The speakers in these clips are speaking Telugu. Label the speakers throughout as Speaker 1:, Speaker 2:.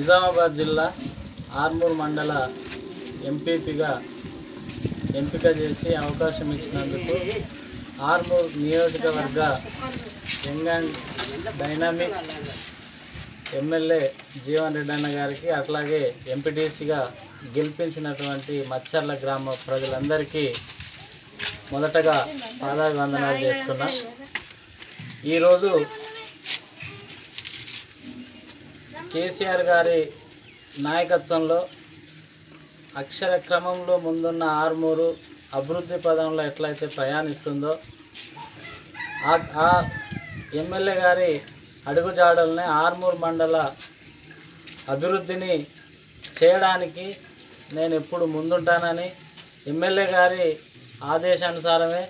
Speaker 1: నిజామాబాద్ జిల్లా ఆర్మూర్ మండల ఎంపీపీగా ఎంపిక చేసి అవకాశం ఇచ్చినందుకు ఆర్మూర్ నియోజకవర్గ young and dynamic MLA Jeevan Reddy అన్న గారికి అట్లాగే ఎంపీటీసీగా గెలిపించినటువంటి మచ్చర్ల గ్రామ ప్రజలందరికీ మొదటగా పాదాభివందనాలు చేస్తున్నా ఈరోజు కేసీఆర్ గారి నాయకత్వంలో అక్షర క్రమంలో ముందున్న ఆర్మూరు అభివృద్ధి పదంలో ఎట్లయితే ప్రయాణిస్తుందో ఆ ఆ ఎమ్మెల్యే గారి అడుగుజాడల్ని ఆర్మూర్ మండల అభివృద్ధిని చేయడానికి నేను ఎప్పుడు ముందుంటానని ఎమ్మెల్యే గారి ఆదేశానుసారమే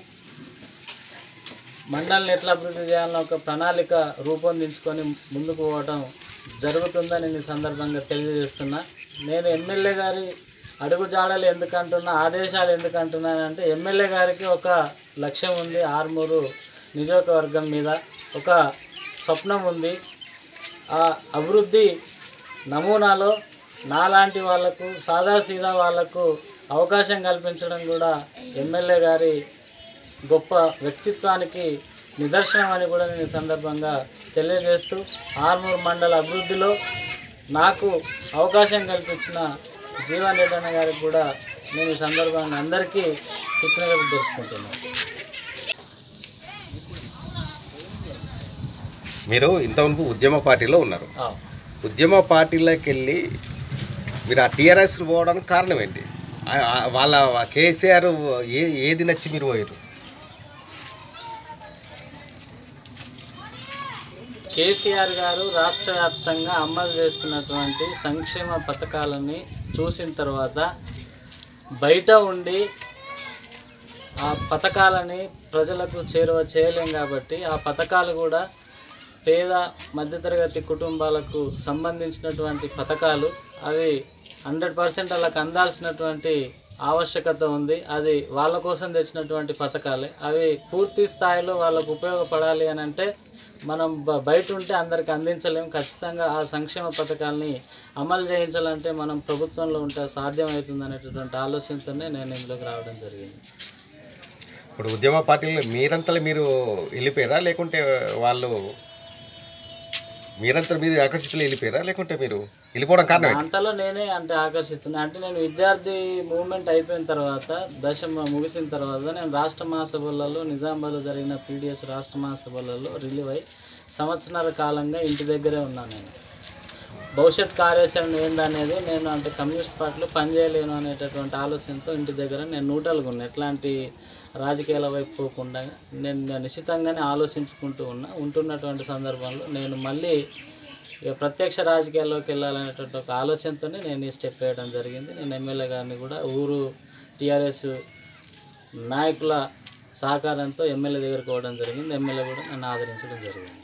Speaker 1: మండలిని ఎట్లా అభివృద్ధి చేయాలని ఒక ప్రణాళిక రూపొందించుకొని ముందుకు పోవటం జరుగుతుందని ఈ సందర్భంగా తెలియజేస్తున్నా నేను ఎమ్మెల్యే గారి అడుగుజాడలు ఎందుకంటున్నా ఆదేశాలు ఎందుకంటున్నానంటే ఎమ్మెల్యే గారికి ఒక లక్ష్యం ఉంది ఆర్మూరు నియోజకవర్గం మీద ఒక స్వప్నం ఉంది ఆ అభివృద్ధి నమూనాలో నాలాంటి వాళ్లకు సాదాసీదా వాళ్లకు అవకాశం కల్పించడం కూడా ఎమ్మెల్యే గారి గొప్ప వ్యక్తిత్వానికి నిదర్శనం అని కూడా నేను ఈ సందర్భంగా తెలియజేస్తూ ఆర్మూర్ మండల అభివృద్ధిలో నాకు అవకాశం కల్పించిన జీవన్ రెడ్డి అన్న గారికి కూడా నేను ఈ సందర్భంగా అందరికీ కృతజ్ఞతలు తెలుపుకుంటున్నాను
Speaker 2: మీరు ఇంతవరకు ఉద్యమ పార్టీలో ఉన్నారు
Speaker 1: ఆ.
Speaker 2: ఉద్యమ పార్టీలోకి వెళ్ళి మీరు ఆ టీఆర్ఎస్ పోవడానికి కారణం ఏంటి ఆ- ఆ- వాళ్ళ కేసీఆర్ ఏ ఏది నచ్చి మీరు పోయారు
Speaker 1: కేసీఆర్ గారు రాష్ట్ర వ్యాప్తంగా అమలు చేస్తున్నటువంటి సంక్షేమ పథకాలని చూసిన తర్వాత బయట ఉండి ఆ పథకాలని ప్రజలకు చేరువ చేయలేం కాబట్టి ఆ పథకాలు కూడా పేద మధ్యతరగతి కుటుంబాలకు సంబంధించినటువంటి పథకాలు అవి హండ్రెడ్ పర్సెంట్ వాళ్ళకి అందాల్సినటువంటి ఆవశ్యకత ఉంది అది వాళ్ళ కోసం తెచ్చినటువంటి పథకాలే అవి పూర్తి స్థాయిలో వాళ్ళకు ఉపయోగపడాలి అని అంటే మనం బ- బయట ఉంటే అందరికి అందించలేం ఖచ్చితంగా ఆ సంక్షేమ పథకాలని అమలు చేయించాలంటే మనం ప్రభుత్వంలో ఉంటే సాధ్యమవుతుంది అనేటటువంటి ఆలోచనతోనే నేను ఇందులోకి రావడం జరిగింది
Speaker 2: ఇప్పుడు ఉద్యమ పార్టీలో మీరంతలో మీరు వెళ్ళిపోయారా లేకుంటే వాళ్ళు మీరంతా మీరు ఆకర్షితులు వెళ్ళిపోయారా లేకుంటే మీరు వెళ్ళిపోవడం కారణం ఏంటి
Speaker 1: అంతలో నేనే అంటే ఆకర్షిస్తున్నా అంటే నేను విద్యార్థి మూవ్మెంట్ అయిపోయిన తర్వాత దశ మ- ముగిసిన తర్వాత నేను రాష్ట్ర మహాసభలలో నిజామాబాద్లో జరిగిన పీడిఎస్ రాష్ట్ర మహాసభలలో రిలీవ్ అయ్యి సంవత్సరాల కాలంగా ఇంటి దగ్గరే ఉన్నాను నేను భవిష్యత్ కార్యాచరణ ఏందనేది నేను అంటే కమ్యూనిస్ట్ పార్టీలో పనిచేయలేను అనేటటువంటి ఆలోచనతో ఇంటి దగ్గర నేను నూటలుగా ఉన్నా ఎట్లాంటి రాజకీయాల వైపు పోకుండా నేను నేను నిశ్చితంగానే ఆలోచించుకుంటూ ఉన్నా ఉంటున్నటువంటి సందర్భంలో నేను మళ్ళీ ఇక ప్రత్యక్ష రాజకీయాల్లోకి వెళ్ళాలనేటువంటి ఒక ఆలోచనతోనే నేను ఈ స్టెప్ వేయడం జరిగింది నేను ఎమ్మెల్యే గారిని కూడా ఊరు టీఆర్ఎస్ నాయకుల సహకారంతో ఎమ్మెల్యే దగ్గరికి పోవడం జరిగింది ఎమ్మెల్యే కూడా నన్ను ఆదరించడం జరిగింది